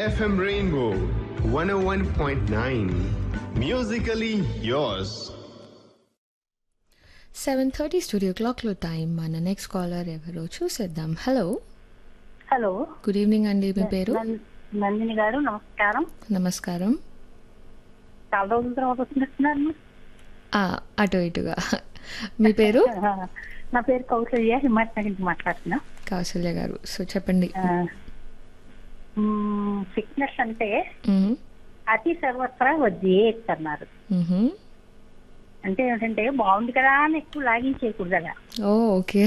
FM Rainbow 101.9. Musically yours. Seven thirty studio క్లాక్లో time మన next caller ఎవరో చూసేద్దాం హలో హలో గుడ్ ఈవినింగ్ అండి మీ పేరు నం- నందిని గారు నమస్కారం నమస్కారం చాలా రోజుల తర్వాత వచ్చినట్టున్నారు ఆ, అటు ఇటుగా మీ పేరు నా పేరు కౌసల్య హిమాయత్ నగర్ నుంచి మాట్లాడుతున్నా కౌశల్య గారు సో చెప్పండి ఫిట్నెస్ అంటే మ్మ్. అతి సర్వత్రా వద్యేత్ అన్నారు మ్హూ. అంటే ఏంటంటే బాగుంది కదా అని ఎక్కువ లాగించేయకూడదు అలా ఓ ఓకే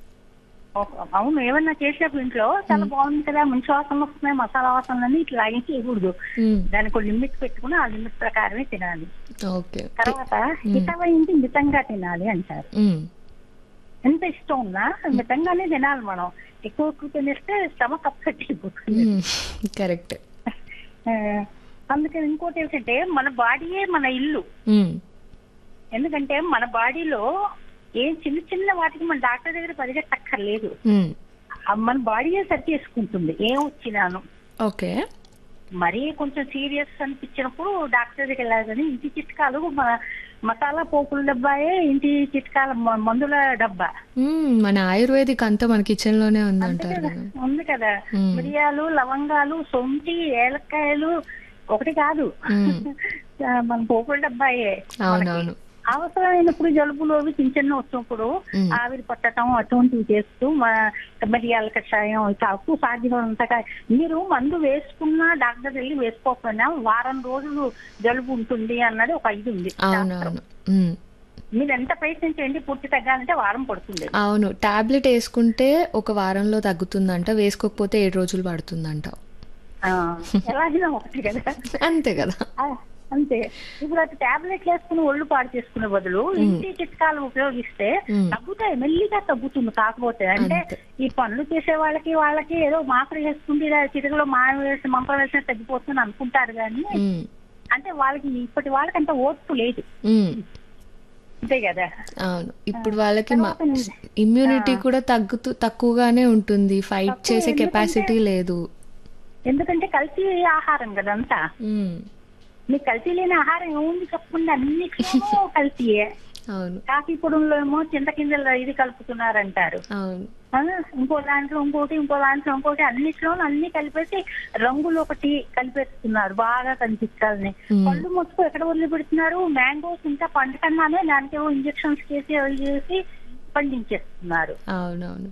ఒక- అవును ఏమన్నా చేసేటప్పుడు ఇంట్లో చాలా బాగుంది కదా మంచి వాసనలు వస్తున్నాయి మసాలా వాసనలు ఇట్లా లాగించేయకూడదు మ్మ్. దానికి ఒక లిమిట్ పెట్టుకుని ఆ లిమిట్ ప్రకారమే తినాలి ఓకే తర్వాత హితమైంది మితంగా తినాలి అంటారు మ్మ్. ఎంత ఇష్టం ఉన్నా మితంగానే తినాలి మనం ఎక్కువ ఎక్కువ తినేస్తే స్టమక్ అప్సెట్ అయిపోతుంది మ్మ్. కరెక్ట్ ఆ, అందుకని ఇంకోటి ఏంటంటే మన బాడీయే మన ఇల్లు మ్మ్. ఎందుకంటే మన బాడీలో ఏం చిన్న చిన్న వాటికి మన డాక్టర్ దగ్గర పరిగెత్తక్కర్లేదు మ్మ్. ఆ మన బాడీయే సరి చేసుకుంటుంది ఏం వచ్చినాను ఓకే మరీ కొంచెం సీరియస్ అనిపించినప్పుడు డాక్టర్ దగ్గరికి వెళ్ళాలి కానీ ఇంటి చిట్కాలు మన మసాలా పోపుల డబ్బాయే ఇంటి చిట్కాల మ- మందుల డబ్బా మ్మ్. మన ఆయుర్వేదిక్ అంతా మన కిచెన్ లోనే అంతే ఉందంటారు కదా కదా ఉంది కదా మ్మ్. మిరియాలు లవంగాలు సొంటి ఏలక్కాయలు ఒకటి కాదు మ్మ్. ఆ, మన పోపుల డబ్బాయే అవునవును అవసరమైనప్పుడు జలుబులు అవి చిన్న చిన్న వచ్చినప్పుడు మ్మ్. ఆవిరి పట్టడం అటువంటివి చేస్తూ మన మిరియాల కషాయం తక్కువ సాధ్యమైనంతగా మీరు మందు వేసుకున్నా డాక్టర్ వెళ్ళి వేసుకోకపోయినా వారం రోజులు జలుబు ఉంటుంది అన్నది ఒక ఇది ఉంది అవునవును మ్మ్. మీరు ఎంత ప్రయత్నించండి పూర్తి తగ్గాలంటే వారం పడుతుంది అవును టాబ్లెట్ వేసుకుంటే ఒక వారంలో తగ్గుతుందంట వేసుకోకపోతే ఏడు రోజులు పడుతుందంట ఆ, ఎలాగైనా ఒకటి కదా అంతే కదా ఆ, అంతే ఇప్పుడు అది టాబ్లెట్లు వేసుకుని ఒళ్ళు పాడు చేసుకునే బదులు ఇంటి చిట్కాలు ఉపయోగిస్తే మ్మ్. తగ్గుతాయి మెల్లిగా తగ్గుతుంది కాకపోతే అంటే అంతే. ఈ పనులు చేసే వాళ్ళకి వాళ్ళకి ఏదో మాత్ర వేసుకుంటే ఇలా చిటికలో మాయ వేసి మంప వేసినా తగ్గిపోతుంది అనుకుంటారు కానీ మ్మ్. అంటే వాళ్ళకి ఇప్పటి వాళ్ళకి అంత ఓర్పు లేదు మ్మ్. అంతే కదా అవును ఇప్పుడు వాళ్ళకి తర్వాత ఇమ్యూనిటీ కూడా తగ్గుతూ తక్కువగానే ఉంటుంది ఫైట్ తక్కువ చేసే ఎందుకంటే- కెపాసిటీ లేదు ఎందుకంటే కల్తీ ఆహారం కదా అంతా మ్మ్. మీకు కల్తీ లేని ఆహారం ఏముంది చెప్పండి అన్నిట్లోనూ కల్తీయే అవును కాఫీ పొడుల్లో ఏమో చింతకింజలు ఇది కలుపుతున్నారంటారు అవును ఆ, ఇంకో దాంట్లో ఇంకోటి ఇంకో దాంట్లో ఇంకోటి అన్నిట్లో అన్ని కలిపేసి రంగులు ఒకటి కలిపేస్తున్నారు బాగా కనిపించాలని మ్మ్. పళ్ళు మొత్తం ఎక్కడ వదిలిపెడుతున్నారు మ్యాంగోస్ ఇంకా పంట కన్నానే దానికి ఇంజక్షన్స్ చేసి అవి చేసి పండించేస్తున్నారు అవునవును